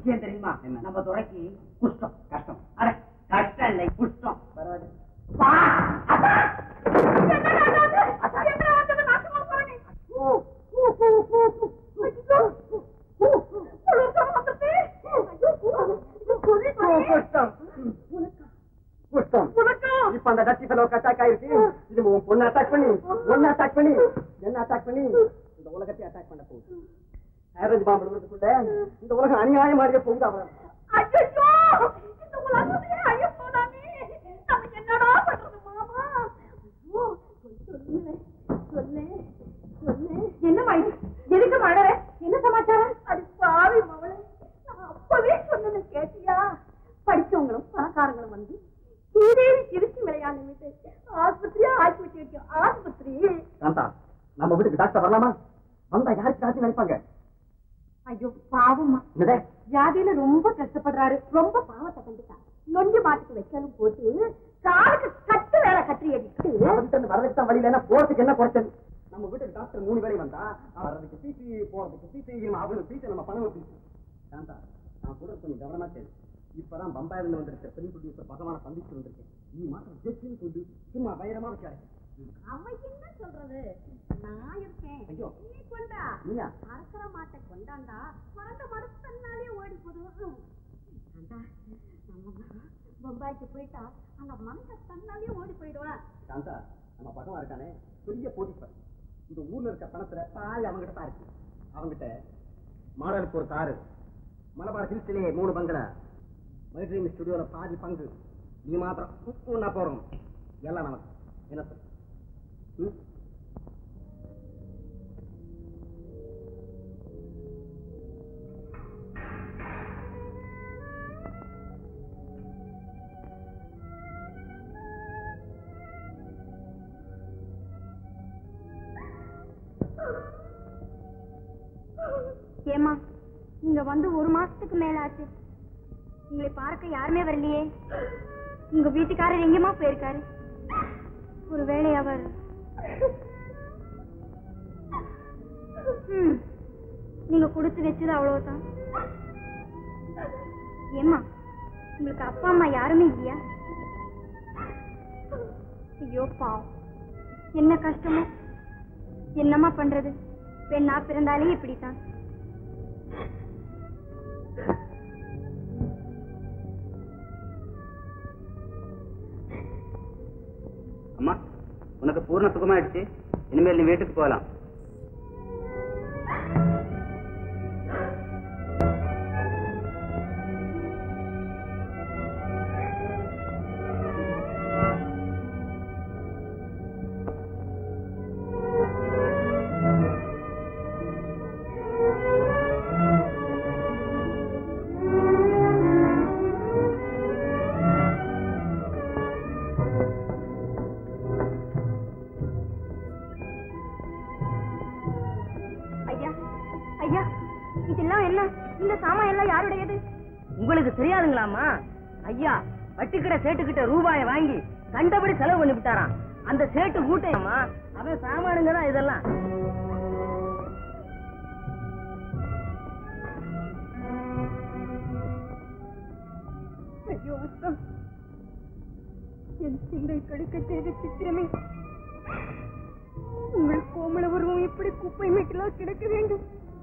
விஷயம் தெரியுமா என்ன? நம்ம துறைக்கு குஷ்டம் கஷ்டம் அட கஷ்டம் இல்லை குஷ்டம் பரவாயில்ல வா அத்தா! குஷ்டம் குஷ்டம் இப்ப அந்த டச்சி ஃபெலோ அட்டாக் ஆயிருக்கு இது உன் பொண்ணு அட்டாக் பண்ணி ஒன்னு அட்டாக் பண்ணி என்ன அட்டாக் பண்ணி இந்த உலகத்தை அட்டாக் பண்ண போகுது ஆவரேஜ் பாம்பு விடுறதுக்குள்ள இந்த உலகம் அநியாயம் மாதிரியே போகுது அவன் என்னம்மா இது எதுக்கு மழற என்ன சமாச்சாரம் அது பாவி மவளே நான் அப்பவே சொன்னதை கேட்டியா படிச்சவங்களும் பணக்காரங்களும் வந்து சீதேவி சிரிச்சு விளையாண்டு விட்டு ஆஸ்பத்திரியா ஆக்கி வச்சு ஆஸ்பத்திரி சாந்தா நம்ம வீட்டுக்கு டாக்டர் வரலாமா வந்தா யாருக்கு காட்சி நினைப்பாங்க ஐயோ பாவம்மா என்னதே ஜாதியில ரொம்ப கஷ்டப்படுறாரு ரொம்ப பாவத்தை கண்டுட்டா நொண்டி மாட்டுக்கு வைக்கலும் போட்டு காலுக்கு கட்டு வேலை கட்டி அடிட்டு அவன்கிட்ட வரதுக்கு தான் வழி இல்லைன்னா போறதுக்கு என்ன குறைச்சல் நம்ம வீட்டுக்கு டாக்டர் மூணு வேலை வந்தா வர்றதுக்கு பீசி போறதுக்கு பீசி அவனுக்கு பீசி நம்ம பணம் பீசி சாந்தா நான் கூட கொஞ்சம் கவனமா கேளு இப்பதான் பம்பாயில இருந்து வந்திருக்க பெண் ப்ரொடியூசர் பகவான சந்திச்சு வந்திருக்கேன் நீ மாத்திரம் ஜெஸ்டின்னு சொல்லி சும்மா பயரமா வச்சாரு அவன் என்ன சொல்றது நான் இருக்கேன் ஐயோ. நீ கொண்டா நீயா அறுக்கிற மாட்டை கொண்டாண்டா பிறந்த மறுத்தனாலே ஓடி போதும் ஆண்டா, நம்ம மகன் பம்பாய்க்கு போயிட்டா அந்த மனுஷன் தன்னாலே ஓடி போயிடுவான் சாந்தா நம்ம பகவான் இருக்கானே பெரிய போட்டிப்பர் இந்த ஊர்ல இருக்க பணத்துல பாதி அவங்கிட்ட தான் இருக்கு அவங்கிட்ட மாடலுக்கு ஒரு காரு மலபார் ஹில்ஸ்லயே மூணு பங்களா மைட்ரீம் ஸ்டுடியோல பாதி பங்கு நீ மாத்திரம் நான் போறோம் எல்லாம் நமக்கு என்ன சார் ம்? ஏமா இங்க வந்து ஒரு மாசத்துக்கு மேல ஆச்சு உங்களை பார்க்க யாருமே வரலையே உங்க வீட்டுக்காரர் எங்கேயுமா போயிருக்காரு ஒருவேளை அவர் ம், நீங்க கொடுத்து வச்சது அவ்வளவுதான் ஏம்மா உங்களுக்கு அப்பா அம்மா யாருமே இல்லையா ஐயோ பாவம் என்ன கஷ்டமோ என்னம்மா பண்றது பெண்ணா பிறந்தாலே இப்படித்தான் அம்மா உனக்கு பூர்ண சுகமாயிடுச்சு இனிமேல் நீ வீட்டுக்கு போகலாம் ஐயா ஐயா இதெல்லாம் என்ன இந்த சாமான் எல்லாம் யாருடையது உங்களுக்கு தெரியாதுங்களாமா ஐயா வட்டிக்கடை சேட்டுக்கிட்ட ரூபாயை வாங்கி கண்டபடி செலவு பண்ணி விட்டாராம் அந்த சேட்டு கூட்டையம்மா அவன் சாமானுங்க தான் இதெல்லாம் ஐயோ அத்தா என் திங்கள் கடிக்க செய்த சித்திரமே உங்கள் கோமள உருவம் இப்படி குப்பை மேட்டெல்லாம் கிடக்க வேண்டும்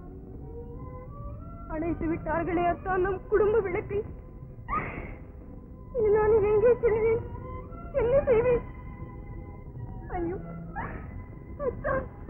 அடைத்து விட்டார்களே அத்தா நம் குடும்ப விளக்கை இனி நான் எங்கே செல்வேன் என்ன செய்வேன் ஐயோ அத்தா